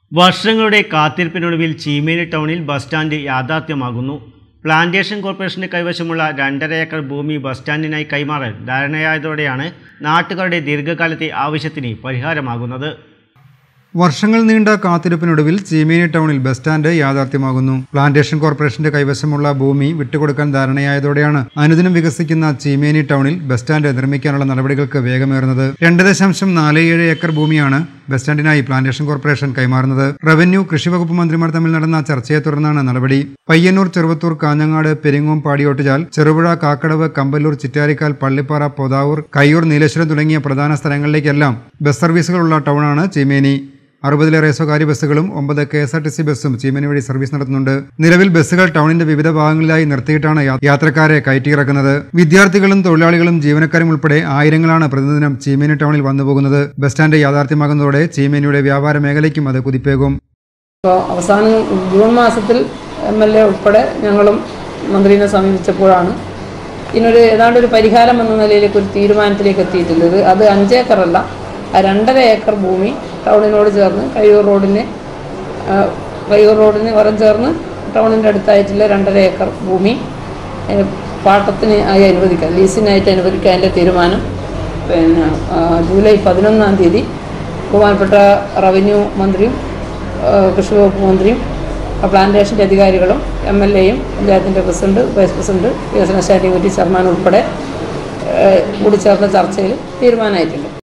വർഷങ്ങളുടെ കാത്തിരിപ്പിനൊടുവിൽ ചീമേനി ടൗണിൽ bus stand യാഥാർത്ഥ്യമാകുന്നു plantation കോർപ്പറേഷന്റെ കൈവശമുള്ള രണ്ടര ഏക്കർ ഭൂമി ബസ് സ്റ്റാൻഡിനായി കൈമാറാൻ ധാരണയായതോടെയാണ് നാട്ടുകാരുടെ ദീർഘകാലത്തെ ആവശ്യത്തിന് പരിഹാരമാകുന്നത് വർഷങ്ങൾ നീണ്ട കാത്തിരിപ്പിനൊടുവിൽ ചീമേനി ടൗണിൽ ബസ് സ്റ്റാൻഡ് യാഥാർത്ഥ്യമാകുന്നു പ്ലാന്റേഷൻ കോർപ്പറേഷന്റെ കൈവശമുള്ള ഭൂമി വിട്ടുകൊടുക്കാൻ ധാരണയായതോടെയാണ് അനുദിനം വികസിക്കുന്ന ചീമേനി ടൗണിൽ ബസ് സ്റ്റാൻഡ് നിർമ്മിക്കാനുള്ള നടപടികൾക്ക് വേഗമേറുന്നത് രണ്ട് ദശാംശം നാല് ഏഴ് ഏക്കർ ഭൂമിയാണ് ബസ് സ്റ്റാൻഡിനായി പ്ലാന്റേഷൻ കോർപ്പറേഷൻ കൈമാറുന്നത് റവന്യൂ കൃഷിവകുപ്പ് മന്ത്രിമാർ തമ്മിൽ നടന്ന ചർച്ചയെ തുടർന്നാണ് നടപടി പയ്യന്നൂർ ചെറുവത്തൂർ കാഞ്ഞങ്ങാട് പെരിങ്ങോം പാടിയോട്ടുചാൽ ചെറുപുഴ കാക്കടവ് കമ്പല്ലൂർ ചിറ്റാരിക്കാൽ പള്ളിപ്പാറ പൊതാവൂർ കയ്യൂർ നീലേശ്വരം തുടങ്ങിയ പ്രധാന സ്ഥലങ്ങളിലേക്കെല്ലാം ബസ് സർവീസുകളുള്ള ടൗണാണ് ചീമേനി അറുപതിലേറെ സ്വകാര്യ ബസ്സുകളും ഒമ്പത് K S R T C ബസ്സും ചീമേനി വഴി സർവീസ് നടത്തുന്നുണ്ട് നിലവിൽ ബസ്സുകൾ ടൗണിന്റെ വിവിധ ഭാഗങ്ങളിലായി നിർത്തിയിട്ടാണ് യാ- യാത്രക്കാരെ കയറ്റിയിറക്കുന്നത് വിദ്യാർത്ഥികളും തൊഴിലാളികളും ജീവനക്കാരും ഉൾപ്പെടെ ആയിരങ്ങളാണ് പ്രതിദിനം ചീമേനി ടൗണിൽ വന്നുപോകുന്നത് ബസ് സ്റ്റാൻഡ് യാഥാർത്ഥ്യമാകുന്നതോടെ ചീമേനിയുടെ വ്യാപാര മേഖലയ്ക്കും അത് കുതിപ്പേകും അപ്പോൾ അവസാനം ജൂൺ മാസത്തിൽ എം എൽ എ ഉൾപ്പെടെ ഞങ്ങളും മന്ത്രിനെ സമീപിച്ചപ്പോഴാണ് ഇതിനൊരു ഏതാണ്ട് ഒരു പരിഹാരം എന്ന നിലയിലേക്ക് ഒരു തീരുമാനത്തിലേക്ക് എത്തിയിട്ടുള്ളത് അത് അഞ്ചേക്കറല്ല ആ രണ്ടര ഏക്കർ ഭൂമി ടൗണിനോട് ചേർന്ന് കയ്യൂർ റോഡിന് ആ, കയ്യൂർ റോഡിന് വരം ചേർന്ന് ടൗണിൻ്റെ അടുത്തായിട്ടുള്ള രണ്ടര ഏക്കർ ഭൂമി ഏ, പാട്ടത്തിന് ആയി അനുവദിക്കാം ലീസിനായിട്ട് അനുവദിക്കാൻ അതിൻ്റെ തീരുമാനം പിന്നെ ആ, ജൂലൈ പതിനൊന്നാം തീയതി ബഹുമാനപ്പെട്ട റവന്യൂ മന്ത്രിയും ആ, കൃഷി വകുപ്പ് മന്ത്രിയും ആ പ്ലാന്റേഷൻ്റെ അധികാരികളും എം എൽ എയും പഞ്ചായത്തിൻ്റെ പ്രസിഡന്റ് വൈസ് പ്രസിഡന്റ് വികസന സ്റ്റാൻഡിംഗ് കമ്മിറ്റി ചെയർമാൻ ഉൾപ്പെടെ ഏ, കൂടി ചേർന്ന ചർച്ചയിൽ തീരുമാനമായിട്ടുണ്ട്